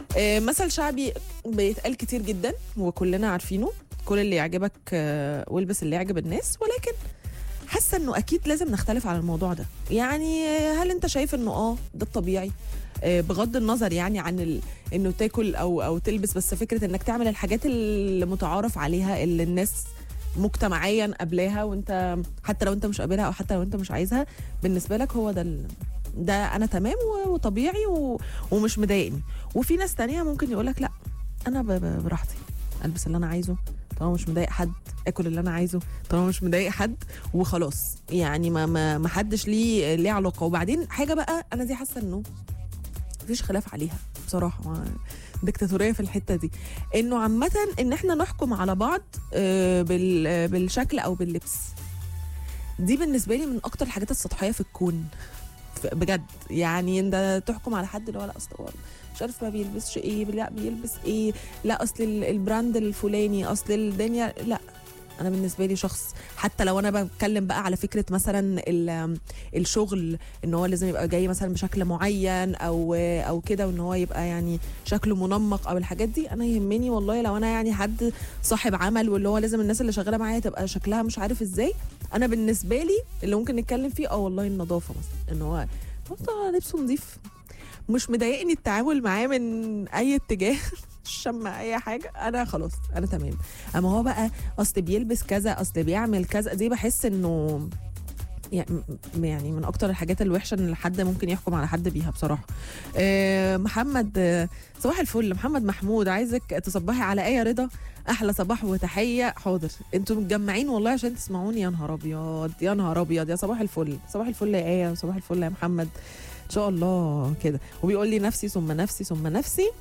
آه، مثل شعبي بيتقال كتير جدا وكلنا عارفينه كل اللي يعجبك آه، والبس اللي يعجب الناس ولكن حاسه انه اكيد لازم نختلف على الموضوع ده يعني آه، هل انت شايف انه اه ده الطبيعي آه، بغض النظر يعني عن ال... انه تاكل او او تلبس بس فكره انك تعمل الحاجات اللي متعارف عليها اللي الناس مجتمعيا قبلاها وانت حتى لو انت مش قابلها او حتى لو انت مش عايزها بالنسبه لك هو ده ال... ده انا تمام و- وطبيعي و... ومش مضايقني وفي ناس تانية ممكن يقول لك لا انا ب... ب- براحتي البس اللي انا عايزه طالما مش مضايق حد اكل اللي انا عايزه طالما مش مضايق حد وخلاص يعني ما ما ما حدش ليه ليه علاقه وبعدين حاجه بقى انا دي حاسه انه مفيش خلاف عليها بصراحه ما- ديكتاتوريه في الحته دي انه عامه ان احنا نحكم على بعض آه، بال- آه، بالشكل او باللبس دي بالنسبه لي من اكتر الحاجات السطحيه في الكون ف- بجد يعني انت تحكم على حد اللي هو لا اصل هو مش عارف ما بيلبسش ايه لا بيلبس ايه لا اصل ال- البراند الفلاني اصل الدنيا لا انا بالنسبه لي شخص حتى لو انا بتكلم بقى على فكره مثلا ال- الشغل ان هو لازم يبقى جاي مثلا بشكل معين او او كده وان هو يبقى يعني شكله منمق او الحاجات دي انا يهمني والله لو انا يعني حد صاحب عمل واللي هو لازم الناس اللي شغاله معايا تبقى شكلها مش عارف ازاي انا بالنسبه لي اللي ممكن نتكلم فيه اه والله النظافه مثلا ان هو والله لبسه نظيف مش مضايقني التعامل معاه من اي اتجاه شم اي حاجه انا خلاص انا تمام اما هو بقى اصل بيلبس كذا اصل بيعمل كذا دي بحس انه يعني م- يعني من اكتر الحاجات الوحشه ان حد ممكن يحكم على حد بيها بصراحه آه، محمد آه، صباح الفل محمد محمود عايزك تصبحي على ايه رضا احلى صباح وتحيه حاضر انتوا متجمعين والله عشان تسمعوني يا نهار ابيض يا نهار ابيض يا صباح الفل صباح الفل يا ايه وصباح الفل يا محمد ان شاء الله كده وبيقول لي نفسي ثم نفسي ثم نفسي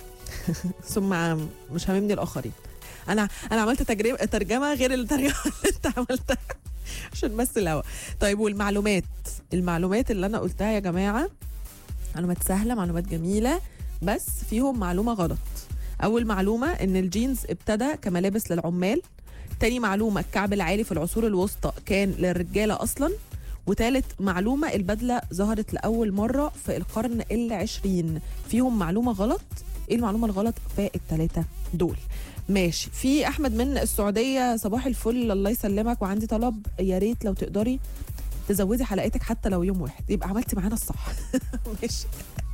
ثم عم- مش هاممني الاخرين انا انا عملت تجربه ترجمه غير الترجمه اللي انت عملتها عشان بس الهوا طيب والمعلومات المعلومات اللي انا قلتها يا جماعه معلومات سهله معلومات جميله بس فيهم معلومه غلط اول معلومه ان الجينز ابتدى كملابس للعمال تاني معلومه الكعب العالي في العصور الوسطى كان للرجاله اصلا وتالت معلومة البدلة ظهرت لأول مرة في القرن العشرين فيهم معلومة غلط ايه المعلومة الغلط في التلاتة دول ماشي في احمد من السعوديه صباح الفل الله يسلمك وعندي طلب يا ريت لو تقدري تزودي حلقاتك حتى لو يوم واحد يبقى عملتي معانا الصح ماشي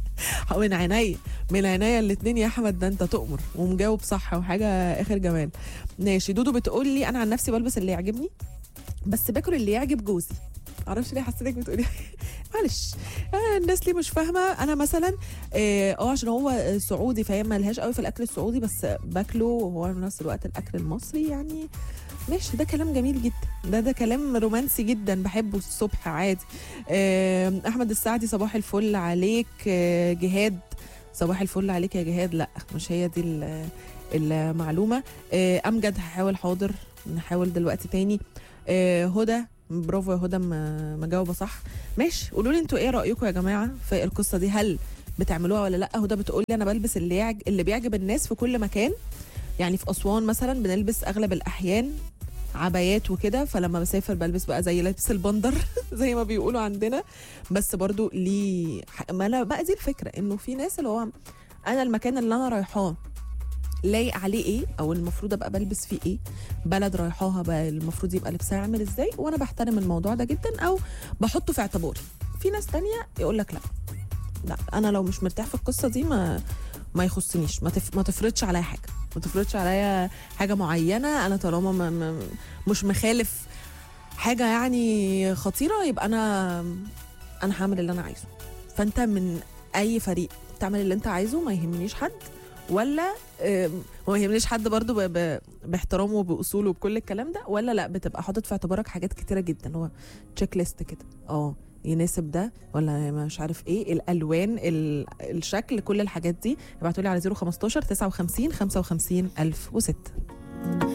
من عينيا من عينيا الاثنين يا احمد ده انت تؤمر ومجاوب صح وحاجه اخر جمال ماشي دودو بتقول لي انا عن نفسي بلبس اللي يعجبني بس باكل اللي يعجب جوزي معرفش ليه حسيتك بتقولي معلش آه الناس ليه مش فاهمه انا مثلا اه آه، عشان هو سعودي فهي ملهاش قوي في الاكل السعودي بس باكله وهو في نفس الوقت الاكل المصري يعني ماشي ده كلام جميل جدا ده ده كلام رومانسي جدا بحبه الصبح عادي آه، احمد السعدي صباح الفل عليك آه، جهاد صباح الفل عليك يا جهاد لا مش هي دي ال- المعلومه آه، امجد هحاول حاضر نحاول دلوقتي تاني آه، هدى برافو يا هدى م- مجاوبه صح ماشي قولوا لي انتوا ايه رايكم يا جماعه في القصه دي هل بتعملوها ولا لا هدى بتقول لي انا بلبس اللي يعج... اللي بيعجب الناس في كل مكان يعني في اسوان مثلا بنلبس اغلب الاحيان عبايات وكده فلما بسافر بلبس بقى زي لبس البندر زي ما بيقولوا عندنا بس برضو ليه ح- ما انا بقى دي الفكره انه في ناس اللي هو انا المكان اللي انا رايحاه لايق عليه ايه او المفروض ابقى بلبس فيه ايه بلد رايحاها بقى المفروض يبقى لبسها عامل ازاي وانا بحترم الموضوع ده جدا او بحطه في اعتباري في ناس تانية يقول لك لا لا انا لو مش مرتاح في القصه دي ما ما يخصنيش ما, تف... ما تفرضش عليا حاجه ما تفرضش عليا حاجه معينه انا طالما ما... ما... مش مخالف حاجه يعني خطيره يبقى انا انا هعمل اللي انا عايزه فانت من اي فريق تعمل اللي انت عايزه ما يهمنيش حد ولا آم، ما يهمنيش حد برضو ب... ب... باحترامه وباصوله وبكل الكلام ده ولا لا بتبقى حاطط في اعتبارك حاجات كتيره جدا هو تشيك ليست كده اه يناسب ده ولا مش عارف ايه الالوان ال... الشكل كل الحاجات دي ابعتوا لي على 015 59 55 1006